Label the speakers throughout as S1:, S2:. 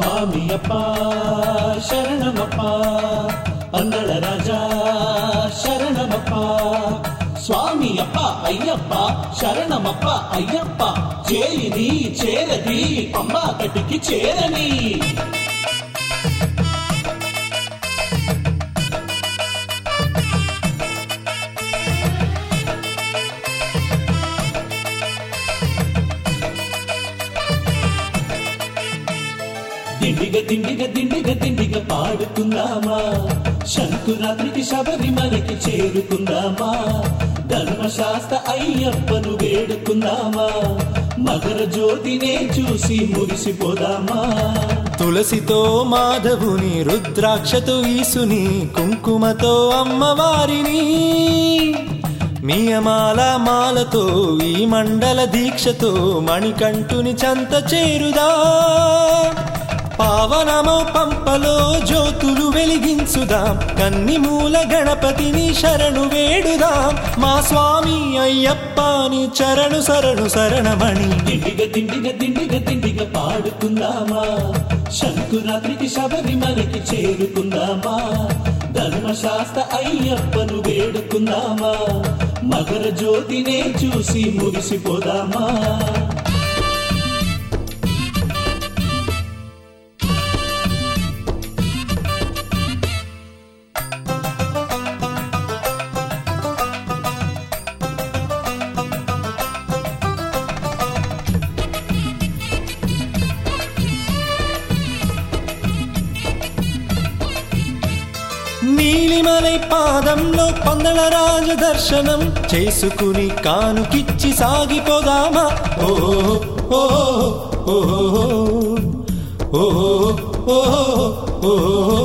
S1: స్వామియప్ప శరణమప్ప అంగళ రాజా శరణమప్ప స్వామియప్ప అయ్యప్ప శరణమప్ప అయ్యప్ప చేరిది చేరది పంబా కటికి చేరని దిండిగ దిండిగ దిండిగ దిండిగ పాడుకుందామా శంకురాత్రికి శబరిమలకి చేరుకుందామా ధర్మశాస్త్ర అయ్యప్పను వేడుకుందామా మకర జ్యోతినే చూసి మురిసిపోదామా
S2: తులసితో మాధవుని రుద్రాక్షతో ఈసుని కుంకుమతో అమ్మవారిని మియమాల మాలతో ఈ మండల దీక్షతో మణికంఠుని చంత చేరుదా పావనమో పంపలో జ్యోతులు వెలిగించుదాం కన్ని మూల గణపతిని శరణు వేడుదాం మా స్వామి అయ్యప్పని చరణు శరణు శరణమణి
S1: దిండిగ దిండిగ దిండిగ దిండిగ పాడుకుందామా శంకురాత్రికి శబరిమలకి చేరుకుందామా ధర్మశాస్త్ర అయ్యప్పను వేడుకుందామా మకర జ్యోతినే చూసి మురిసిపోదామా
S2: నీలిమలై పాదంలో పందల రాజ దర్శనం చేసుకుని కానుకిచ్చి సాగిపోదామా ఓ ఓ ఓ ఓ ఓ ఓ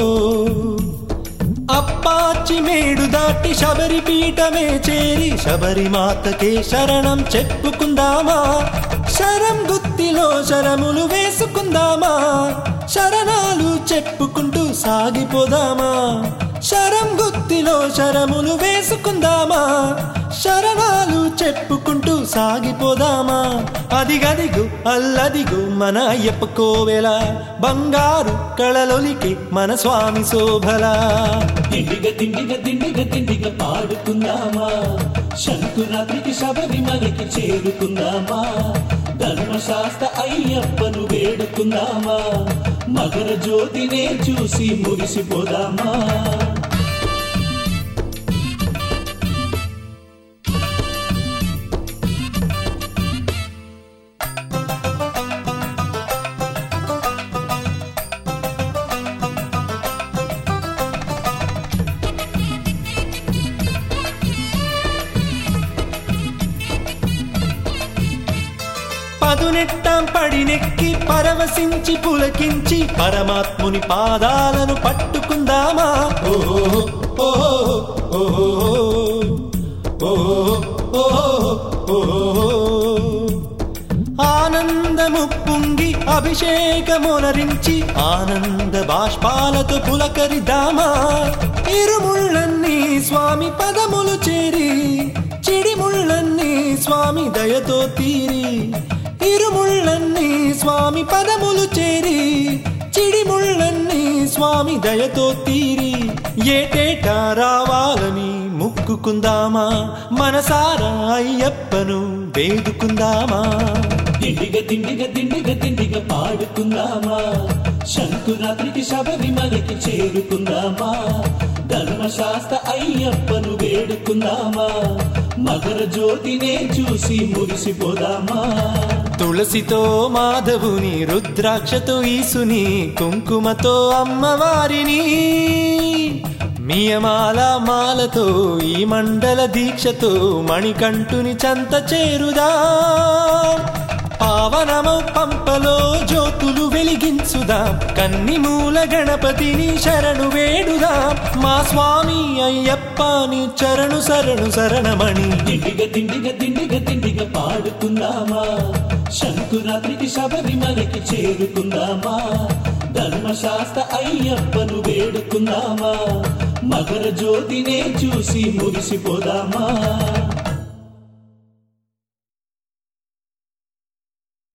S2: అప్పాచి మేడు దాటి శబరి పీఠమే చేరి శబరి మాతకే శరణం చెప్పుకుందామా శరం గుత్తిలో శరములు వేసుకుందామా శరణాలు చెప్పుకుంటూ సాగిపోదామా శరం గుత్తిలో శరములు వేసుకుందామా శరణాలు చెప్పుకుంటూ సాగిపోదామా అదిగదిగు అల్లదిగు మన అయ్యప్ప కోవెల బంగారు కళలొలికి మన స్వామి శోభలా
S1: దిండిగ దిండిగ దిండిగ దిండిగ పాడుకుందామా శంకురాత్రికి శబరిమలకి చేరుకుందామా ధర్మశాస్త్ర అయ్యప్పను వేడుకుందామా మకర జ్యోతినే చూసి మురిసిపోదామా
S2: పదునెట్టాం పడినెక్కి పరవశించి పులకించి పరమాత్ముని పాదాలను పట్టుకుందామా ఓ ఓ ఓ ఓ ఓ ఓ ఆనందము పొంగి అభిషేకమునరించి ఆనంద బాష్పాలతో పులకరిదామా ఇరుముళ్ళన్నీ స్వామి పదములు చేరి చిడిముళ్ళన్నీ స్వామి దయతో తీరి ఇరుముళ్ళన్నీ స్వామి పదములు చేరి చిడిముళ్ళన్నీ స్వామి దయతో తీరి ఏటేటా రావాలని ముక్కుకుందామా మనసారా అయ్యప్పను వేడుకుందామా
S1: దిండిగ దిండిగ దిండిగ దిండిగ పాడుకుందామా శంకురాత్రికి శబరిమలకి చేరుకుందామా ధర్మశాస్త్ర అయ్యప్పను వేడుకుందామా మకర జ్యోతినే చూసి మురిసిపోదామా
S2: తులసితో మాధవుని రుద్రాక్షతో ఈసుని కుంకుమతో అమ్మవారిని మియమాల మాలతో ఈ మండల దీక్షతో మణికంఠుని చంత చేరుదా పావనమౌ పంపలో జ్యోతులు వెలిగించుదాం కన్ని మూల గణపతిని శరణు వేడుదాం మా స్వామి అయ్యప్పని చరణు శరణు శరణమణి
S1: దిండిగ దిండిగ దిండిగ దిండిగ పాడుకుందామా శంకురాత్రికి శబరిమలకి చేరుకుందామా ధర్మశాస్త్ర అయ్యప్పను వేడుకుందామా మకర జ్యోతినే చూసి మురిసిపోదామా